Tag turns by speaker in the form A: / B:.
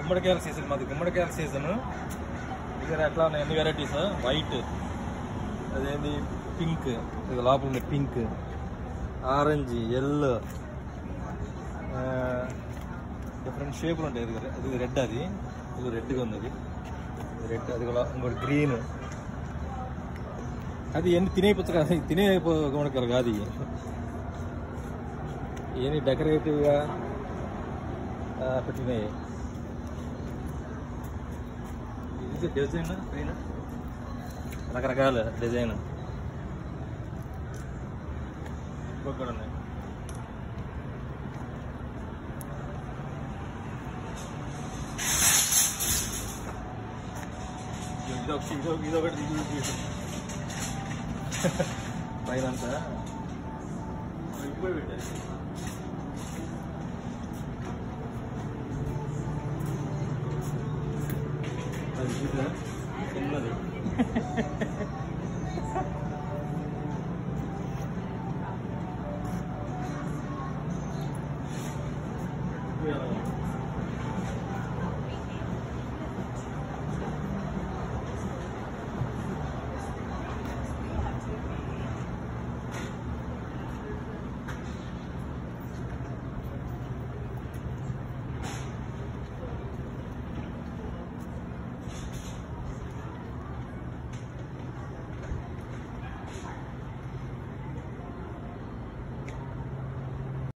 A: గుమ్మడికాయల season మాది గుమ్మడికాయల season ఇక్కడ ఎట్లా ఉన్నాయి ఎన్ని వెరైటీస్ వైట్ అదేంటి పింక్ ఇది లోపల ఉంది పింక్ ఆరెంజ్ ఎల్లో డిఫరెంట్ షేపులు ఉంటాయి ఇది అది రెడ్ అది ఇది రెడ్గా ఉంది అది రెడ్ అది కూడా ఇంకోటి గ్రీన్ అది ఎన్ని తినే పుచ్చకాయ తినే పు- గుమ్మడికాయలు కాదు ఇవి ఇవన్నీ డెకరేటివ్గా ఆ, పెట్టినాయి ఇది డిజైన్ పైన రకరకాల డిజైన్ ఇంకొక కూడా ఉన్నాయి ఇదొకటి ఇదొకటి ఇదొకటి ఇది ఇది. పైన అంతా వెళ్ళిపోయి పెట్టారు అది చూసారా? చిన్నది